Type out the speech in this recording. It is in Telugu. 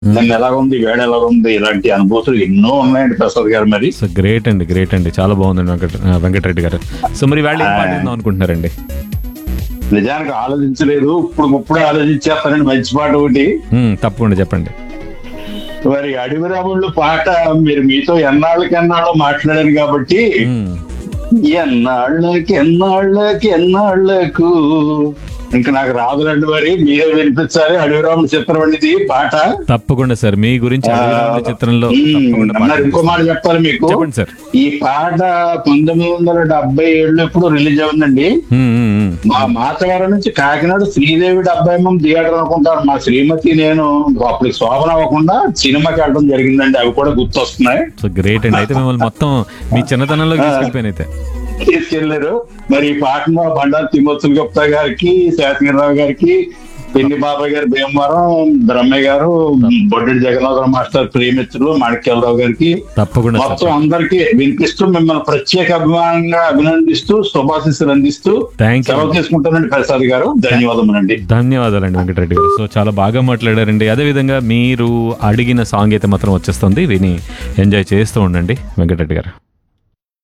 నిన్న ఎలా ఉంది వేడ ఎలా ఉంది ఇలాంటి అనుభూతులు ఎన్నో ఉన్నాయండి ప్రసాద్ గారు మరి సో గ్రేట్ అండి గ్రేట్ అండి చాలా బాగుందండి వెంకట ఆ, వెంకటరెడ్డి గారు సో మరి వాళ్ళు ఏం పాటిద్దాం అనుకుంటున్నారండి నిజానికి ఆలోచించలేదు ఇప్పుడు ఇప్పుడు ఆలోచించేస్తానండి మంచి పాట ఒకటి మ్మ్, తప్పకుండా చెప్పండి మరి అడవి రాముళ్ళు పాట మీరు మీతో ఎన్నాళ్ళకి ఎన్నాళ్ళో మాట్లాడారు కాబట్టి మ్మ్. ఎన్నాళ్ళకి ఎన్నాళ్ళకి ఎన్నాళ్ళకు ఇంకా నాకు రాదులండి మరి మీరే వినిపించాలి అడవిరాముడు చిత్రం అనేది పాట తప్పకుండా సార్ మీ గురించి అడవి రాముడి చిత్రంలో ఉమ్, తప్పకుండా పాట అన్నారు ఇంకో మాట చెప్పాలి మీకు చెప్పండి సార్ ఈ పాట పంతొమ్మిది వందల డెబ్బై ఏడులో ఎప్పుడు రిలీజ్ అవుతుందండి మ్మ్, మ్మ్, మ్మ్. మా మాతగారు నుంచి కాకినాడ శ్రీదేవి డెబ్బై ఎంఎం థియేటర్ అనుకుంటాను మా శ్రీమతి నేను అప్పుడు శోభన అవ్వకుండా సినిమాకి వెళ్ళడం జరిగిందండి అవి కూడా గుర్తొస్తున్నాయి సో గ్రేట్ అండి అయితే మిమ్మల్ని మొత్తం మీ చిన్నతనంలో తీసుకెళ్ళిపోయాను అయితే తీసుకెళ్లారు మరి ఈ పాటను బండారు తిమ్మత్తులు గుప్తా గారికి శాసగిరిరావు గారికి పిన్ని బాబాయ్ గారి భీమవరం బ్రహ్మయ్య గారు బొడ్డి జగన్నాథరావు మాస్టర్ ప్రియమిత్రులు మాణిక్యాలరావు గారికి తప్పకుండా సార్ మొత్తం అందరికి వినిపిస్తూ మిమ్మల్ని ప్రత్యేక అభిమానంగా అభినందిస్తూ శుభాశీస్సులు అందిస్తూ థ్యాంక్ యూ సెలవు తీసుకుంటానండి ప్రసాద్ గారు ధన్యవాదములండి ధన్యవాదాలండి వెంకటరెడ్డి గారు సో చాలా బాగా మాట్లాడారండి అదేవిధంగా మీరు అడిగిన సాంగ్ అయితే మాత్రం వచ్చేస్తుంది విని ఎంజాయ్ చేస్తూ ఉండండి వెంకటరెడ్డి గారు